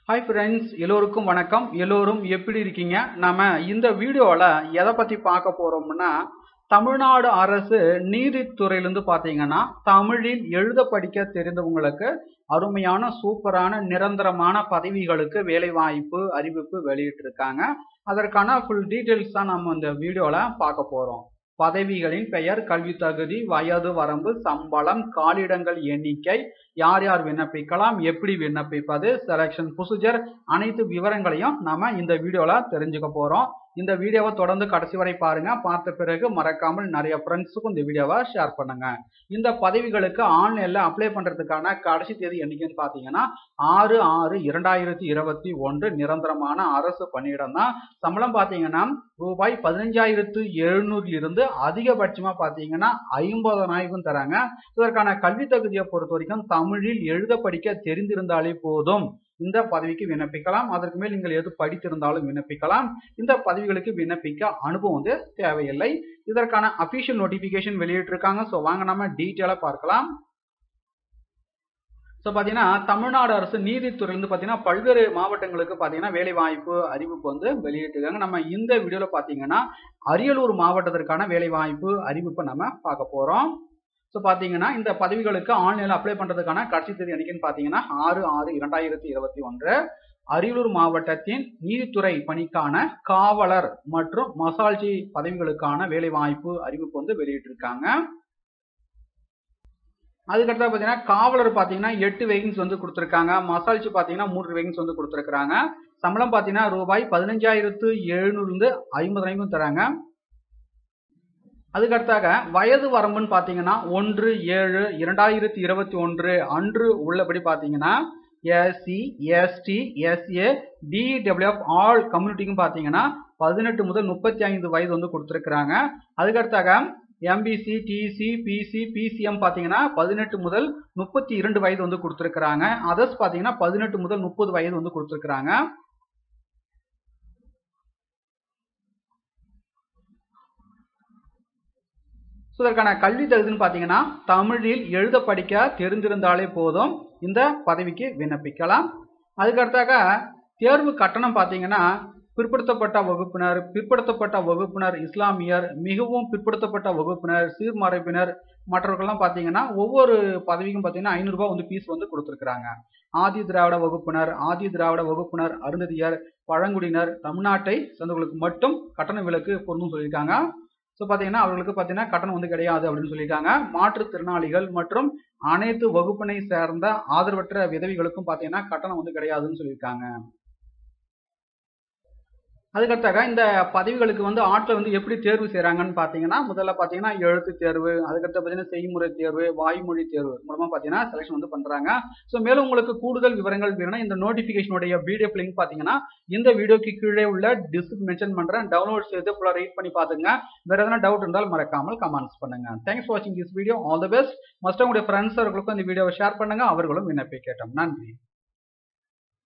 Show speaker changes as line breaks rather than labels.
hi friends எல்லோருக்கும் வணக்கம் எல்லோரும் எப்படி இருக்கீங்க நாம இந்த வீடியோவில் எதை பற்றி பார்க்க போகிறோம்னா தமிழ்நாடு அரசு நீதித்துறையிலேருந்து பார்த்தீங்கன்னா தமிழில் எழுத படிக்க தெரிந்தவங்களுக்கு அருமையான சூப்பரான நிரந்தரமான பதவிகளுக்கு வேலைவாய்ப்பு அறிவிப்பு வெளியிட்டிருக்காங்க அதற்கான ஃபுல் டீட்டெயில்ஸ் தான் நம்ம இந்த வீடியோவில் பார்க்க போகிறோம் பதவிகளின் பெயர் கல்வி தகுதி வயது வரம்பு சம்பளம் காலிடங்கள் எண்ணிக்கை யார் யார் விண்ணப்பிக்கலாம் எப்படி விண்ணப்பிப்பது செலெக்ஷன் ப்ரொசீஜர் அனைத்து விவரங்களையும் நாம இந்த வீடியோல தெரிஞ்சுக்க போறோம் இந்த வீடியோவை தொடர்ந்து கடைசி வரை பாருங்க பார்த்த பிறகு மறக்காமல் நிறைய ஃப்ரெண்ட்ஸுக்கும் இந்த வீடியோவை ஷேர் பண்ணுங்க இந்த பதவிகளுக்கு ஆன்லைன்ல அப்ளை பண்றதுக்கான கடைசி தேதி என்னைக்குன்னு பாத்தீங்கன்னா ஆறு ஆறு இரண்டாயிரத்தி இருபத்தி ஒன்று நிரந்தரமான அரசு பணியிடம் தான் சம்பளம் பாத்தீங்கன்னா ரூபாய் பதினஞ்சாயிரத்து எழுநூறுல இருந்து அதிகபட்சமா பாத்தீங்கன்னா ஐம்பதனாயிரம் தராங்க இதற்கான கல்வி தகுதியை பொறுத்த வரைக்கும் தமிழில் எழுத படிக்க தெரிந்திருந்தாலே போதும் இந்த பதவிக்கு விண்ணப்பிக்கலாம் அதற்கு மேல் நீங்கள் எது படித்திருந்தாலும் விண்ணப்பிக்கலாம் இந்த பதவிகளுக்கு விண்ணப்பிக்க அனுபவம் வந்து தேவையில்லை இதற்கான அபிஷியல் நோட்டிபிகேஷன் வெளியிட்டிருக்காங்க ஸோ வாங்க நம்ம டீட்டெயிலாக பார்க்கலாம் ஸோ பார்த்தீங்கன்னா தமிழ்நாடு அரசு நீதித்துறையிலிருந்து பார்த்தீங்கன்னா பல்வேறு மாவட்டங்களுக்கு பார்த்தீங்கன்னா வேலை வாய்ப்பு அறிவிப்பு வந்து வெளியிட்டிருக்காங்க நம்ம இந்த வீடியோவில் பார்த்தீங்கன்னா அரியலூர் மாவட்டத்திற்கான வேலை வாய்ப்பு அறிவிப்பை நம்ம பார்க்க போகிறோம் ஸோ பார்த்தீங்கன்னா இந்த பதவிகளுக்கு ஆன்லைனில் அப்ளை பண்ணுறதுக்கான கடைசி தேதி என்னைக்குன்னு பார்த்தீங்கன்னா ஆறு ஆறு இரண்டாயிரத்தி இருபத்தி ஒன்று அரியலூர் மாவட்டத்தின் நீதித்துறை பணிக்கான காவலர் மற்றும் மசால்ஜி பதவிகளுக்கான வேலைவாய்ப்பு அறிவிப்பு வந்து வெளியிட்டிருக்காங்க அதுக்கடுத்து பார்த்தீங்கன்னா காவலர் பார்த்தீங்கன்னா எட்டு வேகன்ஸ் வந்து கொடுத்துருக்காங்க மசால்ஜி பார்த்தீங்கன்னா மூன்று வேகன்ஸ் வந்து கொடுத்துருக்காங்க சம்பளம் பார்த்தீங்கன்னா ரூபாய் பதினஞ்சாயிரத்து எழுநூறுலேருந்து ஐம்பதாயிரம் தராங்க அதுக்கடுத்தாக வயது வரம்புன்னு பார்த்தீங்கன்னா ஒன்று ஏழு இரண்டாயிரத்தி இருபத்தி ஒன்று அன்று உள்ளபடி பார்த்தீங்கன்னா SC ST SA DWF all கம்யூனிட்டிக்கும் பார்த்தீங்கன்னா பதினெட்டு முதல் முப்பத்தி ஐந்து வயது வந்து கொடுத்துருக்குறாங்க அதுக்கடுத்தாக எம்பிசி டிசி பிசி பிசிஎம் பார்த்தீங்கன்னா பதினெட்டு முதல் முப்பத்தி இரண்டு வயது வந்து கொடுத்துருக்குறாங்க அதர்ஸ் பார்த்தீங்கன்னா பதினெட்டு முதல் முப்பது வயது வந்து கொடுத்துருக்குறாங்க ஸோ இதற்கான கல்வி தகுதின்னு பார்த்தீங்கன்னா தமிழில் எழுத படிக்க தெரிந்திருந்தாலே போதும் இந்த பதவிக்கு விண்ணப்பிக்கலாம் அதுக்கடுத்தாக தேர்வு கட்டணம் பார்த்தீங்கன்னா பிற்படுத்தப்பட்ட வகுப்பினர் பிற்படுத்தப்பட்ட வகுப்பினர் இஸ்லாமியர் மிகவும் பிற்படுத்தப்பட்ட வகுப்பினர் சீர்மரபினர் மற்றவர்கள்லாம் பார்த்தீங்கன்னா ஒவ்வொரு பதவிக்கும் பார்த்தீங்கன்னா ஐநூறுரூபா வந்து ஃபீஸ் வந்து கொடுத்துருக்குறாங்க ஆதி திராவிட வகுப்பினர் ஆதி திராவிட வகுப்பினர் அருந்ததியர் பழங்குடியினர் தமிழ்நாட்டை சேர்ந்தவர்களுக்கு மட்டும் கட்டண விலக்கு பொருந்தும் சொல்லியிருக்காங்க ஸோ பார்த்தீங்கன்னா அவர்களுக்கு பார்த்தீங்கன்னா கட்டணம் வந்து கிடையாது அப்படின்னு சொல்லியிருக்காங்க மாற்றுத்திறனாளிகள் மற்றும் அனைத்து வகுப்பினை சேர்ந்த ஆதரவற்ற விதவிகளுக்கும் பார்த்தீங்கன்னா கட்டணம் வந்து கிடையாதுன்னு சொல்லியிருக்காங்க அதுக்கடுத்தாக இந்த பதவிகளுக்கு வந்து ஆட்கள் வந்து எப்படி தேர்வு செய்கிறாங்கன்னு பார்த்தீங்கன்னா முதல்ல பார்த்தீங்கன்னா எழுத்து தேர்வு அதுக்கடுத்து பார்த்தீங்கன்னா செய்முறை தேர்வு வாய்மொழி தேர்வு மூலமாக பார்த்தீங்கன்னா செலெக்ஷன் வந்து பண்ணுறாங்க ஸோ மேலும் உங்களுக்கு கூடுதல் விவரங்கள் வேணும்னா இந்த நோட்டிஃபிகேஷனுடைய பிடிஎஃப் லிங்க் பார்த்தீங்கன்னா இந்த வீடியோக்கு கீழே உள்ள டிஸ்க் மென்ஷன் பண்ணுறேன் டவுன்லோட் செய்து ஃபுல்லாக ரீட் பண்ணி பார்த்துங்க வேறு எதனா டவுட் இருந்தால் மறக்காமல் கமெண்ட்ஸ் பண்ணுங்க தேங்க்ஸ் ஃபார் வாட்சிங் this video all the best must உங்களுடைய ஃப்ரெண்ட்ஸ் அவர்களுக்கும் இந்த வீடியோவை ஷேர் பண்ணுங்க அவர்களும் விண்ணப்பிக்கட்டும் நன்றி